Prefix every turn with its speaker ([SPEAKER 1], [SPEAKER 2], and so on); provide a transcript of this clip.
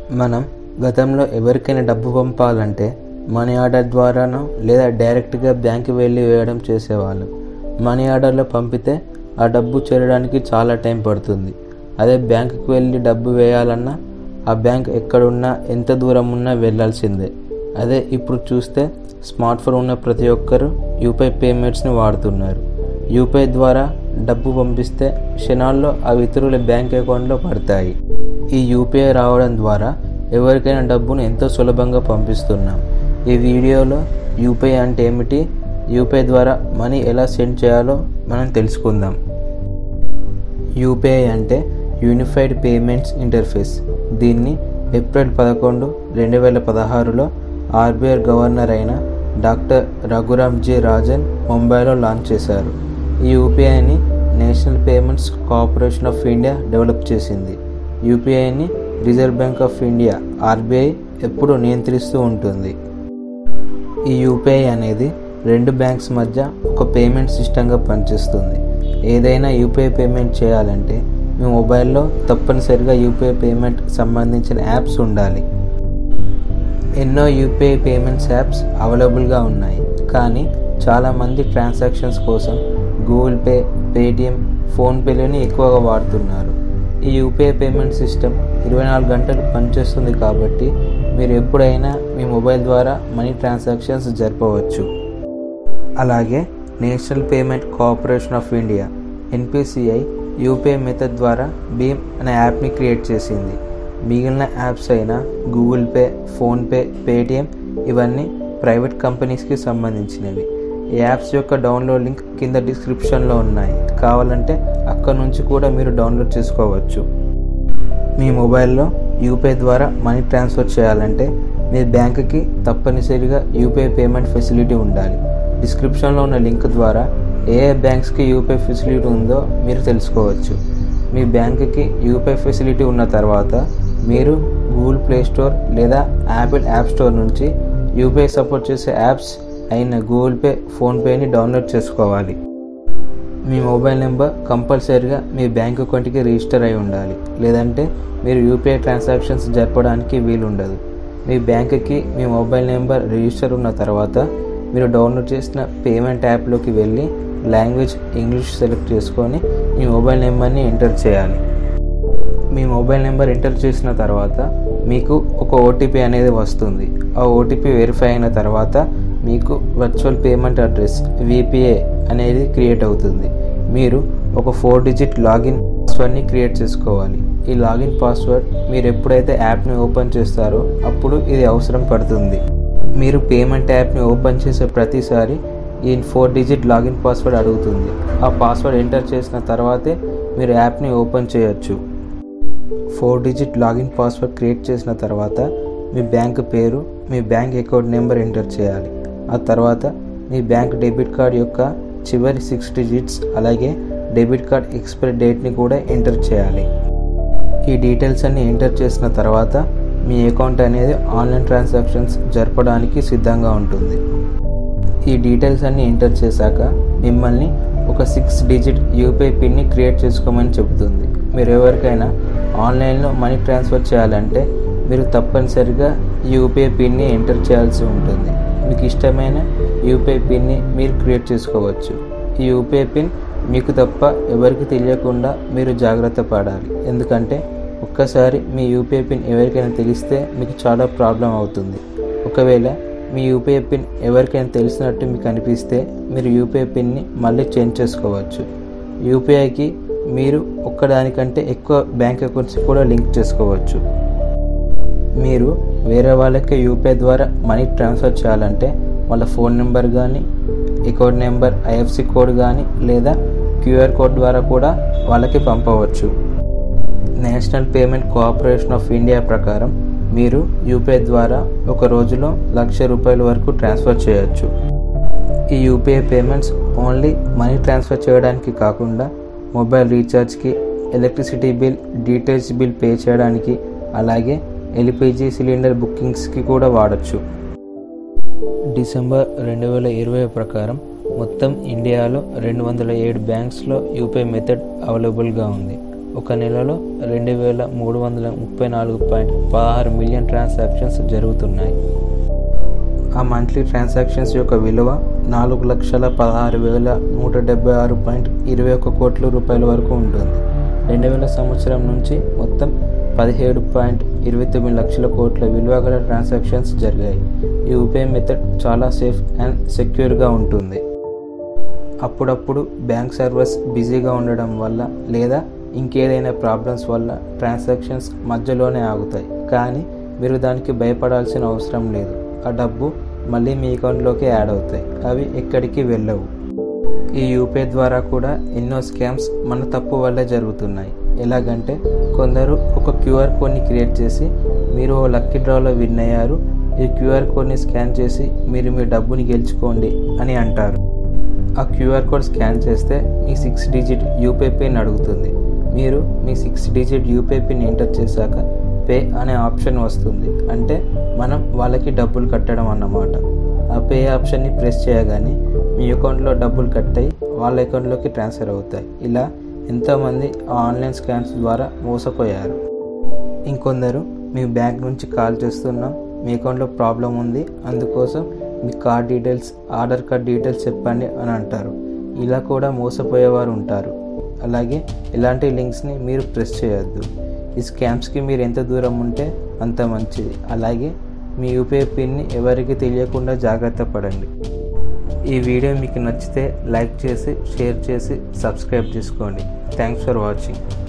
[SPEAKER 1] మనం గతంలో ఎవరికైనా డబ్బు పంపాలంటే మనీ ఆర్డర్ ద్వారానో లేదా డైరెక్ట్గా బ్యాంక్కి వెళ్ళి వేయడం చేసేవాళ్ళు మనీ ఆర్డర్లో పంపితే ఆ డబ్బు చేరడానికి చాలా టైం పడుతుంది అదే బ్యాంకుకి వెళ్ళి డబ్బు వేయాలన్నా ఆ బ్యాంక్ ఎక్కడున్నా ఎంత దూరం ఉన్నా వెళ్ళాల్సిందే అదే ఇప్పుడు చూస్తే స్మార్ట్ ఫోన్ ఉన్న ప్రతి ఒక్కరూ యూపీఐ పేమెంట్స్ని వాడుతున్నారు యూపీఐ ద్వారా డబ్బు పంపిస్తే క్షణాల్లో అవి ఇతరుల బ్యాంక్ అకౌంట్లో పడతాయి ఈ యూపీఐ రావడం ద్వారా ఎవరికైనా డబ్బును ఎంతో సులభంగా పంపిస్తున్నాం ఈ వీడియోలో యూపీఐ అంటే ఏమిటి యూపీఐ ద్వారా మనీ ఎలా సెండ్ చేయాలో మనం తెలుసుకుందాం యూపీఐ అంటే యూనిఫైడ్ పేమెంట్స్ ఇంటర్ఫేస్ దీన్ని ఏప్రిల్ పదకొండు రెండు వేల పదహారులో ఆర్బీఐ గవర్నర్ అయిన డాక్టర్ రఘురామ్ జీ రాజన్ ముంబైలో లాంచ్ చేశారు ఈ యూపీఐని national payments corporation of India develop చేసింది యూపీఐని reserve bank of India RBI ఎప్పుడూ నియంత్రిస్తూ ఉంటుంది ఈ యూపీఐ అనేది రెండు బ్యాంక్స్ మధ్య ఒక పేమెంట్ సిస్టంగా పనిచేస్తుంది ఏదైనా యూపీఐ పేమెంట్ చేయాలంటే మీ మొబైల్లో తప్పనిసరిగా యూపీఐ పేమెంట్ సంబంధించిన యాప్స్ ఉండాలి ఎన్నో యూపీఐ పేమెంట్స్ యాప్స్ అవైలబుల్గా ఉన్నాయి కానీ చాలామంది ట్రాన్సాక్షన్స్ కోసం గూగుల్ పే పేటిఎం ఫోన్పేలని ఎక్కువగా వాడుతున్నారు ఈ యూపీఐ పేమెంట్ సిస్టమ్ ఇరవై నాలుగు గంటలు పనిచేస్తుంది కాబట్టి మీరు ఎప్పుడైనా మీ మొబైల్ ద్వారా మనీ ట్రాన్సాక్షన్స్ జరపవచ్చు అలాగే national payment corporation of India NPCI UPI method ద్వారా భీమ్ అనే యాప్ని క్రియేట్ చేసింది మిగిలిన యాప్స్ అయిన గూగుల్ పే ఫోన్పే పేటిఎం ఇవన్నీ ప్రైవేట్ కంపెనీస్కి సంబంధించినవి ఈ యాప్స్ యొక్క డౌన్లోడ్ లింక్ కింద డిస్క్రిప్షన్లో ఉన్నాయి కావాలంటే అక్కడ నుంచి కూడా మీరు డౌన్లోడ్ చేసుకోవచ్చు మీ మొబైల్లో యూపీఐ ద్వారా మనీ ట్రాన్స్ఫర్ చేయాలంటే మీ బ్యాంకుకి తప్పనిసరిగా యూపీఐ పేమెంట్ ఫెసిలిటీ ఉండాలి డిస్క్రిప్షన్లో ఉన్న లింక్ ద్వారా ఏ ఏ బ్యాంక్స్కి యూపీఐ ఫెసిలిటీ ఉందో మీరు తెలుసుకోవచ్చు మీ బ్యాంకుకి యూపీఐ ఫెసిలిటీ ఉన్న తర్వాత మీరు గూగుల్ ప్లే స్టోర్ లేదా యాపిల్ యాప్ స్టోర్ నుంచి యూపీఐ సపోర్ట్ చేసే యాప్స్ అయిన గూగుల్ పే ఫోన్పేని డౌన్లోడ్ చేసుకోవాలి మీ మొబైల్ నెంబర్ కంపల్సరీగా మీ బ్యాంక్ అకౌంట్కి రిజిస్టర్ అయి ఉండాలి లేదంటే మీరు యూపీఐ ట్రాన్సాక్షన్స్ జరపడానికి వీలుండదు మీ బ్యాంక్కి మీ మొబైల్ నెంబర్ రిజిస్టర్ ఉన్న తర్వాత మీరు డౌన్లోడ్ చేసిన పేమెంట్ యాప్లోకి వెళ్ళి లాంగ్వేజ్ ఇంగ్లీష్ సెలెక్ట్ చేసుకొని మీ మొబైల్ నెంబర్ని ఎంటర్ చేయాలి మీ మొబైల్ నెంబర్ ఎంటర్ చేసిన తర్వాత మీకు ఒక ఓటీపీ అనేది వస్తుంది ఆ ఓటీపీ వెరిఫై అయిన తర్వాత మీకు వర్చువల్ పేమెంట్ అడ్రస్ విపిఏ అనేది క్రియేట్ అవుతుంది మీరు ఒక ఫోర్ డిజిట్ లాగిన్ పాస్వర్డ్ని క్రియేట్ చేసుకోవాలి ఈ లాగిన్ పాస్వర్డ్ మీరు ఎప్పుడైతే యాప్ని ఓపెన్ చేస్తారో అప్పుడు ఇది అవసరం పడుతుంది మీరు పేమెంట్ యాప్ని ఓపెన్ చేసే ప్రతిసారి ఈ ఫోర్ డిజిట్ లాగిన్ పాస్వర్డ్ అడుగుతుంది ఆ పాస్వర్డ్ ఎంటర్ చేసిన తర్వాతే మీరు యాప్ని ఓపెన్ చేయొచ్చు four digit login password create చేసిన తర్వాత మీ బ్యాంక్ పేరు మీ బ్యాంక్ అకౌంట్ నెంబర్ ఎంటర్ చేయాలి ఆ తర్వాత మీ బ్యాంక్ డెబిట్ కార్డ్ యొక్క చివరి సిక్స్ డిజిట్స్ అలాగే డెబిట్ కార్డ్ ఎక్స్పైరీ డేట్ని కూడా ఎంటర్ చేయాలి ఈ డీటెయిల్స్ అన్ని ఎంటర్ చేసిన తర్వాత మీ అకౌంట్ అనేది ఆన్లైన్ ట్రాన్సాక్షన్స్ జరపడానికి సిద్ధంగా ఉంటుంది ఈ డీటెయిల్స్ అన్ని ఎంటర్ చేశాక మిమ్మల్ని ఒక సిక్స్ డిజిట్ యూపీఐ పిన్ని క్రియేట్ చేసుకోమని చెబుతుంది మీరు ఎవరికైనా ఆన్లైన్లో మనీ ట్రాన్స్ఫర్ చేయాలంటే మీరు తప్పనిసరిగా యూపీఐ పిన్ని ఎంటర్ చేయాల్సి ఉంటుంది మీకు ఇష్టమైన యూపీఐ పిన్ని మీరు క్రియేట్ చేసుకోవచ్చు ఈ యూపీఐ పిన్ మీకు తప్ప ఎవరికి తెలియకుండా మీరు జాగ్రత్త పడాలి ఎందుకంటే ఒక్కసారి మీ యూపీఐ పిన్ ఎవరికైనా తెలిస్తే మీకు చాలా ప్రాబ్లం అవుతుంది ఒకవేళ మీ యూపీఐ పిన్ ఎవరికైనా తెలిసినట్టు మీకు అనిపిస్తే మీరు యూపీఐ పిన్ని మళ్ళీ చేంజ్ చేసుకోవచ్చు యూపీఐకి మీరు ఒక్కదానికంటే ఎక్కువ బ్యాంక్ అకౌంట్స్ కూడా లింక్ చేసుకోవచ్చు మీరు వేరే వాళ్ళకి యూపీఐ ద్వారా మనీ ట్రాన్స్ఫర్ చేయాలంటే వాళ్ళ ఫోన్ నెంబర్ కానీ అకౌంట్ నెంబర్ ఐఎఫ్సి కోడ్ కానీ లేదా క్యూఆర్ కోడ్ ద్వారా కూడా వాళ్ళకి పంపవచ్చు national payment cooperation of India ప్రకారం మీరు యూపీఐ ద్వారా ఒక రోజులో లక్ష రూపాయల వరకు ట్రాన్స్ఫర్ చేయొచ్చు ఈ UPI payments only money transfer చేయడానికి కాకుండా మొబైల్ రీఛార్జ్కి electricity bill details bill pay చేయడానికి అలాగే ఎల్పిజి సిలిండర్ బుకింగ్స్కి కూడా వాడచ్చు డిసెంబర్ రెండు వేల ఇరవై ప్రకారం మొత్తం ఇండియాలో రెండు వందల ఏడు బ్యాంక్స్లో యూపీఐ మెథడ్ అవైలబుల్గా ఉంది ఒక నెలలో రెండు వేల మూడు వందల ముప్పై నాలుగు పాయింట్ పదహారు మిలియన్ ట్రాన్సాక్షన్స్ జరుగుతున్నాయి ఆ మంత్లీ ట్రాన్సాక్షన్స్ యొక్క విలువ నాలుగు లక్షల పదహారు వేల నూట డెబ్బై ఆరు పాయింట్ ఇరవై ఒక్క కోట్ల రూపాయల వరకు ఉంటుంది రెండు వేల సంవత్సరం నుంచి మొత్తం పదిహేడు పాయింట్ ఇరవై తొమ్మిది లక్షల కోట్ల విలువ గల ట్రాన్సాక్షన్స్ జరిగాయి ఈ యూపీఐ మెథడ్ చాలా సేఫ్ అండ్ సెక్యూర్గా ఉంటుంది అప్పుడప్పుడు బ్యాంక్ సర్వర్స్ బిజీగా ఉండడం వల్ల లేదా ఇంకేదైనా ప్రాబ్లమ్స్ వల్ల ట్రాన్సాక్షన్స్ మధ్యలోనే ఆగుతాయి కానీ మీరు దానికి భయపడాల్సిన అవసరం లేదు ఆ డబ్బు మళ్ళీ మీ అకౌంట్లోకి యాడ్ అవుతాయి అవి ఎక్కడికి వెళ్ళవు ఈ యూపీఐ ద్వారా కూడా ఎన్నో స్కామ్స్ మన తప్పు వల్లే జరుగుతున్నాయి ఎలాగంటే కొందరు ఒక క్యూఆర్ కోడ్ని క్రియేట్ చేసి మీరు ఓ లక్కీ డ్రాలో విన్ అయ్యారు ఈ క్యూఆర్ కోడ్ని స్కాన్ చేసి మీరు మీ డబ్బుని గెలుచుకోండి అని అంటారు ఆ క్యూఆర్ కోడ్ స్కాన్ చేస్తే మీ సిక్స్ డిజిట్ యూపీఐ పిన్ అడుగుతుంది మీరు మీ six digit UPI PIN enter చేశాక పే అనే ఆప్షన్ వస్తుంది అంటే మనం వాళ్ళకి డబ్బులు కట్టడం అన్నమాట ఆ పే ఆప్షన్ని ప్రెస్ చేయగానే మీ అకౌంట్లో డబ్బులు కట్ అయ్యి వాళ్ళ అకౌంట్లోకి ట్రాన్స్ఫర్ అవుతాయి ఇలా ఎంతోమంది ఆన్లైన్ స్కామ్స్ ద్వారా మోసపోయారు ఇంకొందరు మీ బ్యాంక్ నుంచి కాల్ చేస్తున్నాం మీ అకౌంట్లో ప్రాబ్లం ఉంది అందుకోసం మీ card details Aadhaar card details చెప్పండి అని అంటారు ఇలా కూడా మోసపోయేవారు ఉంటారు అలాగే ఇలాంటి లింక్స్ని మీరు ప్రెస్ చేయొద్దు ఈ స్కామ్స్కి మీరు ఎంత దూరం ఉంటే అంత మంచిది అలాగే మీ యూపీఐ పిన్ని ఎవరికి తెలియకుండా జాగ్రత్త పడండి ఈ వీడియో మీకు నచ్చితే లైక్ చేసి షేర్ చేసి సబ్స్క్రైబ్ చేసుకోండి థ్యాంక్స్ ఫర్ వాచింగ్